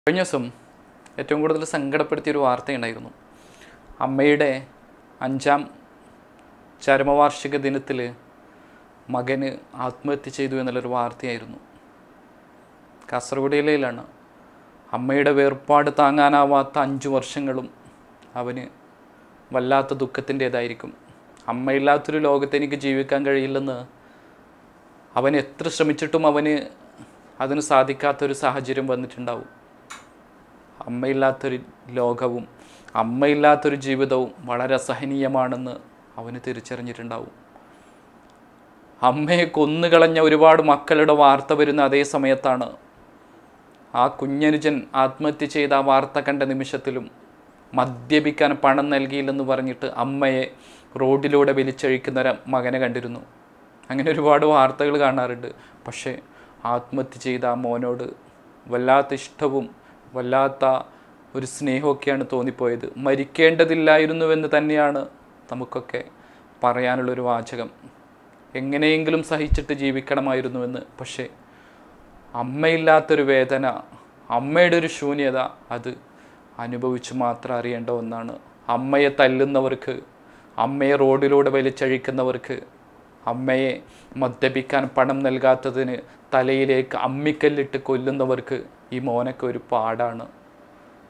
കഴിഞ്ഞ ദിവസം ഏറ്റവും കൂടുതൽ സങ്കടപ്പെടുത്തിയ ഒരു വാർത്തയുണ്ടായിരുന്നു അമ്മയുടെ അഞ്ചാം ചരമവാർഷിക ദിനത്തിൽ മകന് ആത്മഹത്യ ചെയ്തു എന്നുള്ളൊരു വാർത്തയായിരുന്നു കാസർഗോഡ് ജില്ലയിലാണ് അമ്മയുടെ വേർപാട് താങ്ങാനാവാത്ത അഞ്ചു വർഷങ്ങളും അവന് വല്ലാത്ത ദുഃഖത്തിൻ്റേതായിരിക്കും അമ്മയില്ലാത്തൊരു ലോകത്ത് എനിക്ക് ജീവിക്കാൻ കഴിയില്ലെന്ന് അവൻ എത്ര ശ്രമിച്ചിട്ടും അവന് അതിന് സാധിക്കാത്തൊരു സാഹചര്യം വന്നിട്ടുണ്ടാവും അമ്മയില്ലാത്തൊരു ലോകവും അമ്മയില്ലാത്തൊരു ജീവിതവും വളരെ അസഹനീയമാണെന്ന് അവന് തിരിച്ചറിഞ്ഞിട്ടുണ്ടാവും അമ്മയെ കൊന്നുകളഞ്ഞ ഒരുപാട് മക്കളുടെ വാർത്ത വരുന്ന അതേ സമയത്താണ് ആ കുഞ്ഞനുജൻ ആത്മഹത്യ ചെയ്ത ആ വാർത്ത കണ്ട നിമിഷത്തിലും മദ്യപിക്കാൻ പണം നൽകിയില്ലെന്ന് പറഞ്ഞിട്ട് അമ്മയെ റോഡിലൂടെ വലിച്ചഴിക്കുന്ന ഒരു മകനെ കണ്ടിരുന്നു അങ്ങനെ ഒരുപാട് വാർത്തകൾ കാണാറുണ്ട് പക്ഷേ ആത്മഹത്യ ചെയ്ത ആ മോനോട് വല്ലാത്ത ഇഷ്ടവും വല്ലാത്ത ഒരു സ്നേഹമൊക്കെയാണ് തോന്നിപ്പോയത് മരിക്കേണ്ടതില്ലായിരുന്നുവെന്ന് തന്നെയാണ് നമുക്കൊക്കെ പറയാനുള്ളൊരു വാചകം എങ്ങനെയെങ്കിലും സഹിച്ചിട്ട് ജീവിക്കണമായിരുന്നുവെന്ന് പക്ഷേ അമ്മയില്ലാത്തൊരു വേദന അമ്മയുടെ ഒരു ശൂന്യത അത് അനുഭവിച്ച് മാത്രം അറിയേണ്ട ഒന്നാണ് അമ്മയെ തല്ലുന്നവർക്ക് അമ്മയെ റോഡിലൂടെ വലിച്ചഴിക്കുന്നവർക്ക് അമ്മയെ മദ്യപിക്കാൻ പണം നൽകാത്തതിന് തലയിലേക്ക് അമ്മിക്കല്ലിട്ട് കൊല്ലുന്നവർക്ക് ഈ മോനൊക്കെ ഒരു പാടാണ്